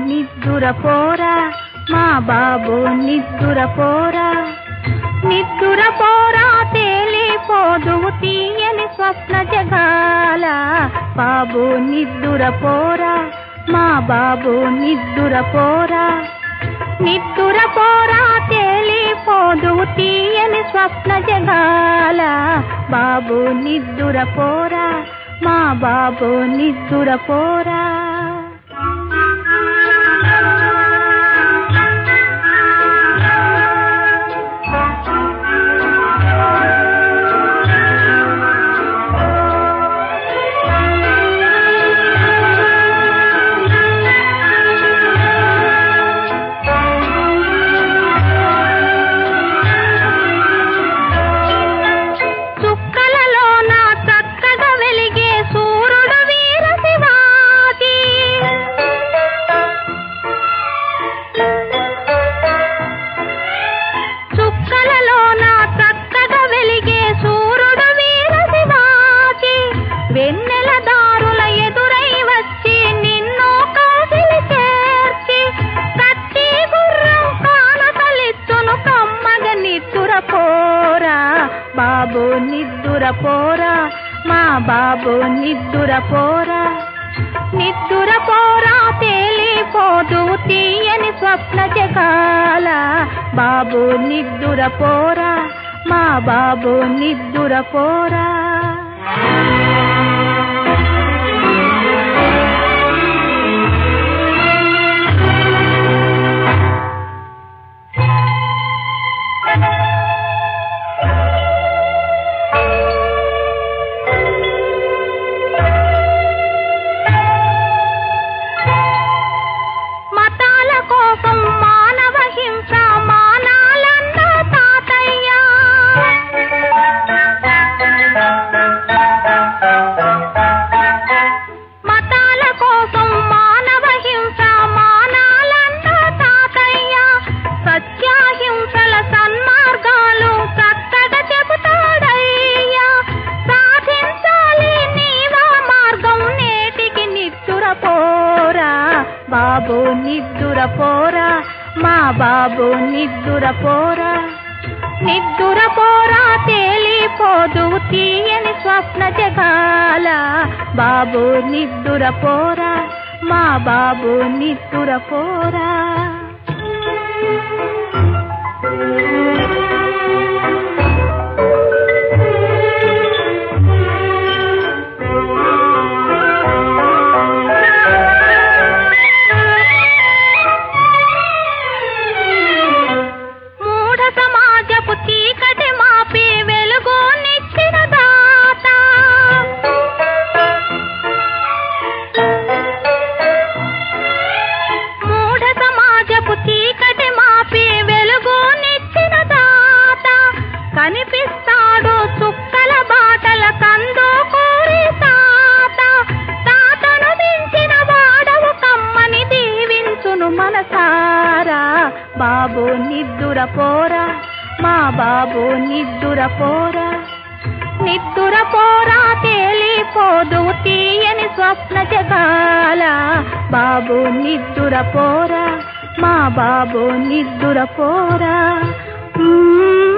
నిద్దుర పోరా మా బాబు నిద్దుర పోరా నిద్దుర పోరా తేలిపోదువు తీయని స్వప్న జగాల బాబు నిద్దుర పోరా మా బాబు నిద్దుర పోరా నిద్దుర పోరా తేలిపోదువు తీయని స్వప్న జగాల బాబు నిద్దుర పోరా మా బాబు నిద్దుర పోరా చుక్కలలో నా చక్కగా వెలిగే సూర్యుడు వీర శివాజీ చుక్కలలో నా చక్కగా వెలిగే సూర్యుడు వీర శివాజీ వెన్నెల దారుల ఎదురై వచ్చి నిన్ను కాసిలి చేర్చి కత్తి గుర్రం కానతలిచ్చును కమ్మగ నిద్దుర పోరా బాబు నిద్దుర పోరా మా బాబు నిద్దుర పోరా నిద్దుర పోరా తేలిపోదు తీయని స్వప్న జగాల బాబు నిద్దుర పోరా మా బాబు నిద్దుర పోరా మతాల కోసం మానవ హింస మానాలన్న తాతయ్య మతాల కోసం మానవ హింస మానాలన్న తాతయ్య సత్యాహింసల సన్మార్గాలు చక్కగా చెబుతాడయ్యా సాధించాలి నీవా మార్గం నేటికి నిద్దుర పోరా బాబు నిద్దుర పోరా మా బాబు నిద్దుర పోరా నిద్దుర పోరా తేలిపోదు తీయని స్వప్న జగాల బాబు నిద్దుర పోరా మా బాబు నిద్దుర పోరా మూఢ సమాజపు చీకటి మాపి వెలుగు నిచ్చిన దాత మూఢ సమాజపు చీకటి మాపి వెలుగు నిచ్చిన దాత కనిపిస్తాడు చుక్కల బాటల కందు కోరి తాత తాతను మించిన వాడవు కమ్మని దీవించును మనసారా బాబు నిద్దుర పోరా మా బాబు నిద్దుర పోరా నిద్దుర పోరా తేలిపోదు తీయని స్వప్న జగాల బాబు నిద్దుర పోరా మా బాబు నిద్దుర పోరా మ్మ్.